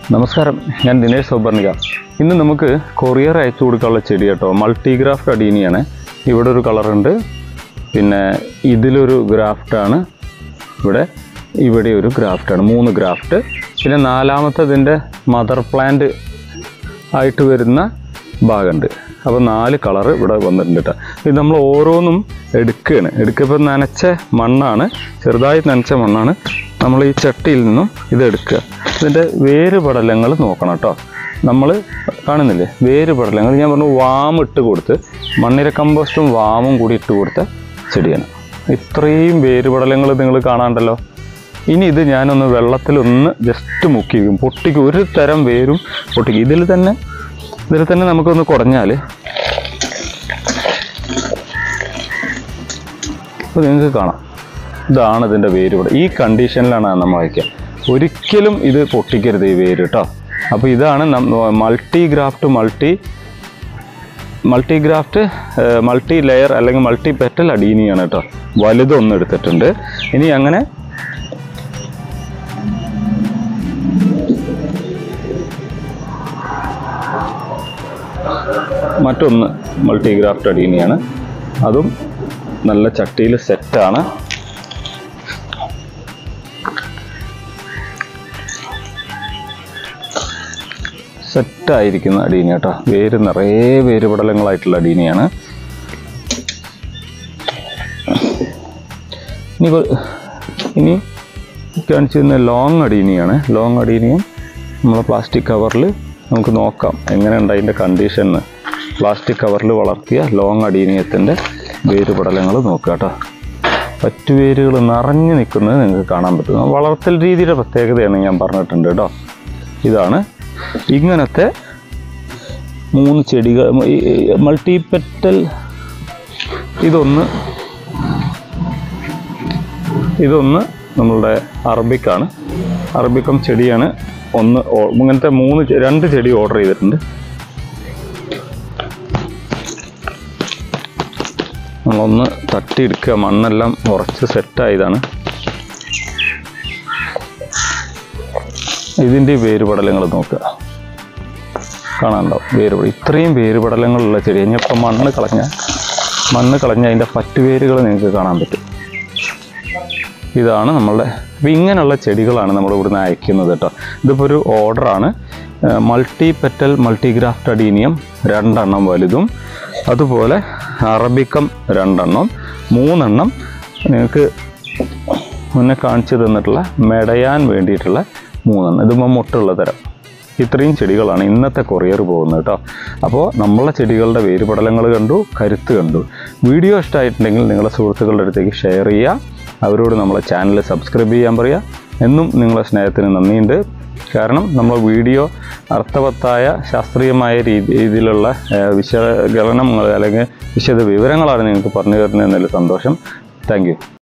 നമസ്കാരം ഞാൻ ദിനേഷ് സൗബർണിക ഇന്ന് നമുക്ക് കൊറിയർ അയച്ചു കൊടുക്കാനുള്ള ചെടി കേട്ടോ മൾട്ടിഗ്രാഫ്റ്റ് അടീനിയാണ് ഇവിടെ ഒരു കളറുണ്ട് പിന്നെ ഇതിലൊരു ഗ്രാഫ്റ്റാണ് ഇവിടെ ഇവിടെ ഒരു ഗ്രാഫ്റ്റാണ് മൂന്ന് ഗ്രാഫ്റ്റ് പിന്നെ നാലാമത്തതിൻ്റെ മദർ പ്ലാന്റ് ആയിട്ട് വരുന്ന ഭാഗമുണ്ട് അപ്പോൾ നാല് കളറ് ഇവിടെ വന്നിട്ടുണ്ട് കേട്ടോ ഇത് നമ്മൾ ഓരോന്നും എടുക്കുകയാണ് എടുക്കുമ്പോൾ നനച്ച മണ്ണാണ് ചെറുതായി നനച്ച മണ്ണാണ് നമ്മൾ ഈ ചട്ടിയിൽ നിന്നും ഇത് എടുക്കുക ഇതിൻ്റെ വേര് പടലങ്ങൾ നോക്കണം കേട്ടോ നമ്മൾ കാണുന്നില്ലേ വേര് പടലങ്ങൾ ഞാൻ പറഞ്ഞു വാം ഇട്ട് കൊടുത്ത് മണ്ണിര കമ്പോസ്റ്റും വാമും കൂടി ഇട്ട് കൊടുത്ത ചെടിയാണ് ഇത്രയും വേര് പടലങ്ങൾ നിങ്ങൾ കാണാണ്ടല്ലോ ഇനി ഇത് ഞാനൊന്ന് വെള്ളത്തിലൊന്ന് ജസ്റ്റ് മുക്കിക്കും പൊട്ടിക്കും ഒരു തരം വേരും പൊട്ടിക്കും ഇതിൽ തന്നെ ഇതിൽ തന്നെ നമുക്കൊന്ന് കുടഞ്ഞാൽ അപ്പോൾ നിങ്ങൾക്ക് കാണാം ഇതാണ് ഇതിൻ്റെ വേര് ഇവിടെ ഈ കണ്ടീഷനിലാണ് നമ്മൾ വയ്ക്കുക ഒരിക്കലും ഇത് പൊട്ടിക്കരുത് ഈ വേര് കേട്ടോ അപ്പോൾ ഇതാണ് multi graft multi multi graft multi layer അല്ലെങ്കിൽ മൾട്ടി പെറ്റൽ അടീനിയാണ് കേട്ടോ വലുതൊന്ന് എടുത്തിട്ടുണ്ട് ഇനി അങ്ങനെ മറ്റൊന്ന് മൾട്ടിഗ്രാഫ്റ്റ് അടീനിയാണ് അതും നല്ല ചട്ടിയിൽ സെറ്റാണ് സെറ്റായിരിക്കുന്ന അടീനി കേട്ടോ വേര് നിറയെ വേര് പടലങ്ങളായിട്ടുള്ള അടീനിയാണ് ഇനി കൊ- ഇനി കാണിച്ചിരുന്ന ലോങ് അടീനിയാണ് ലോങ് അടീനിയും നമ്മൾ പ്ലാസ്റ്റിക് കവറിൽ നമുക്ക് നോക്കാം എങ്ങനെയുണ്ട് അതിൻ്റെ കണ്ടീഷൻ പ്ലാസ്റ്റിക് കവറിൽ വളർത്തിയ ലോങ് അടീനിയത്തിൻ്റെ വേരുപടലങ്ങൾ നോക്കുക കേട്ടോ പറ്റുവേരുകൾ നിറഞ്ഞു നിൽക്കുന്നത് നിങ്ങൾക്ക് കാണാൻ പറ്റും വളർത്തൽ രീതിയുടെ പ്രത്യേകതയാണ് ഞാൻ പറഞ്ഞിട്ടുണ്ട് കേട്ടോ ഇതാണ് ഇങ്ങനത്തെ മൂന്ന് ചെടികൾ മൾട്ടിപ്പെറ്റൽ ഇതൊന്ന് ഇതൊന്ന് നമ്മളുടെ അറബിക്കാണ് അറബിക്കം ചെടിയാണ് ഒന്ന് ഓ- ഇങ്ങനത്തെ മൂന്ന് ചെ- രണ്ട് ചെടി ഓർഡർ ചെയ്തിട്ടുണ്ട് നമ്മളൊന്ന് തട്ടിയെടുക്കുക മണ്ണെല്ലാം ഉറച്ച് സെറ്റായതാണ് ഇതിൻ്റെ വേരുപടലങ്ങൾ നോക്കുക കാണാനുണ്ടാവും വേരുപടം ഇത്രയും വേരുപടലങ്ങളുള്ള ചെടി ഇനിയിപ്പോൾ മണ്ണ് കളഞ്ഞ മണ്ണ് കളഞ്ഞ അതിൻ്റെ പറ്റുവേരുകൾ നിങ്ങൾക്ക് കാണാൻ പറ്റും ഇതാണ് നമ്മളുടെ അപ്പം ഇങ്ങനെയുള്ള ചെടികളാണ് നമ്മൾ ഇവിടുന്ന് അയക്കുന്നത് കേട്ടോ ഇതിപ്പോൾ ഒരു ഓർഡറാണ് മൾട്ടി പെറ്റൽ മൾട്ടിഗ്രാഫ്റ്റ് അഡീനിയം രണ്ടെണ്ണം വലുതും അതുപോലെ അറബിക്കം രണ്ടെണ്ണം മൂന്നെണ്ണം നിങ്ങൾക്ക് മുന്നേ കാണിച്ചു തന്നിട്ടുള്ള മെടയാൻ വേണ്ടിയിട്ടുള്ള മൂന്നെണ്ണം ഇതുമ്പോൾ മുട്ടുള്ള തരം ഇത്രയും ചെടികളാണ് ഇന്നത്തെ കൊറിയർ പോകുന്നത് കേട്ടോ അപ്പോൾ നമ്മളെ ചെടികളുടെ വേരുപടലങ്ങൾ കണ്ടു കരുത്ത് കണ്ടു വീഡിയോ ഇഷ്ടമായിട്ടുണ്ടെങ്കിൽ നിങ്ങളുടെ സുഹൃത്തുക്കളുടെ അടുത്തേക്ക് ഷെയർ ചെയ്യുക അവരോട് നമ്മളെ ചാനൽ സബ്സ്ക്രൈബ് ചെയ്യാൻ പറയുക എന്നും നിങ്ങളെ സ്നേഹത്തിന് നന്ദിയുണ്ട് കാരണം നമ്മൾ വീഡിയോ അർത്ഥവത്തായ ശാസ്ത്രീയമായ രീതി രീതിയിലുള്ള ഏഹ്, വിശകലനങ്ങൾ അല്ലെങ്കിൽ വിശദ വിവരങ്ങളാണ് നിങ്ങൾക്ക് പറഞ്ഞു തരുന്നതെന്നതിൽ സന്തോഷം താങ്ക് യു